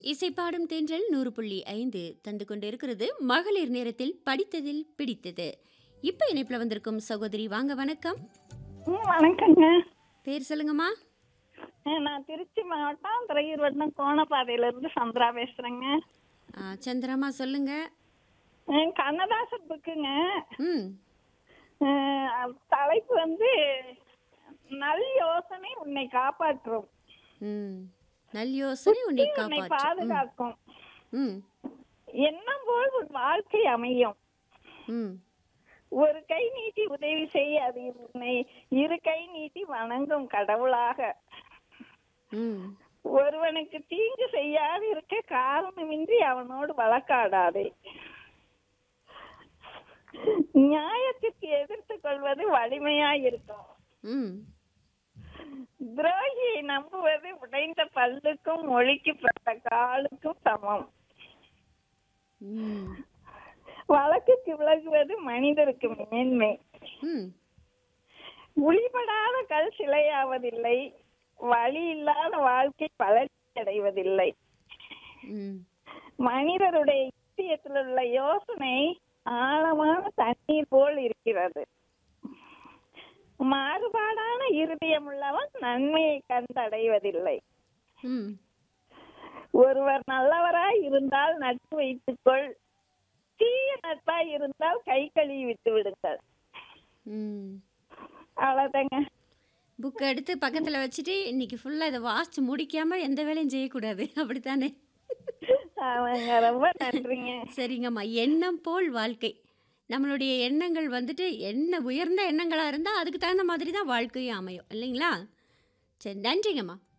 இசைப்பாடும் தென்றல் நூறு புள்ளி ஐந்து தந்து கொண்டிருக்கிறது மகளிர் நேரத்தில் படித்ததில் பிடித்தது இப்ப இணைப்புல வந்திருக்கும் சகோதரி வாங்க வணக்கம் ம் வணக்கங்க பேர் சொல்லுங்கம்மா அஹ் நான் திருச்சி மாவட்டம் துறையூர் வட்டம் கோணப்பாதையிலேருந்து சந்திரா பேசுகிறேங்க ஆ, சந்திரம்மா சொல்லுங்க கண்ணதாசன் புக்குங்க ம் அஹ் அது தலைப்பு வந்து நல் யோசனை உன்னை காப்பாற்றும் ம் நல் யோசனை உன்னை உன்னை காப்பாற்றும் பாதுகாக்கும் ம் எண்ணம் போல் உன் வாழ்க்கை அமையும் ம் ஒரு கை நீட்டி உதவி செய்ய அது உன்னை இரு கை நீட்டி வணங்கும் கடவுளாக ம் ஒருவனுக்கு தீங்கு செய்யாது இருக்க காரணமின்றி அவனோடு வழக்காடாதே நியாயத்திற்கு எதிர்த்து கொள்வது வலிமையாய் இருக்கும் ம் துரோகியை நம்புவது உடைந்த பல்லுக்கும் மொழிக்குப்பட்ட காலுக்கும் சமம் ம் வழக்குக்கு விலகுவது மனிதருக்கு மேன்மை ம் உளிபடாத கல் சிலையாவதில்லை வழி இல்லாத வாழ்க்கை வளர்ச்சி அடைவதில்லை ம் மனிதருடைய இதயத்தில் உள்ள யோசனை ஆழமான தண்ணீர் போல் இருக்கிறது மாறுபாடான இருதயம் உள்ளவன் நன்மையை கண்டடைவதில்லை ம் ஒருவர் நல்லவராய் இருந்தால் நட்பு வைத்துக்கொள் தீய நட்பாய் இருந்தால் கை கழுவி விட்டு விடுங்கள் ம் அவ்வளவுதாங்க புக் எடுத்து பக்கத்தில் வச்சுட்டு இன்னைக்கு ஃபுல்லாக இதை வாசிச்சு முடிக்காம எந்த வேலையும் செய்யக்கூடாது அப்படித்தானே ஆமாங்க ரொம்ப நன்றிங்க சரிங்கம்மா எண்ணம் போல் வாழ்க்கை நம்மளுடைய எண்ணங்கள் வந்துட்டு என்ன உயர்ந்த எண்ணங்களாக இருந்தால் அதுக்கு தகுந்த மாதிரி தான் வாழ்க்கையும் அமையும் இல்லைங்களா சரி நன்றிங்கம்மா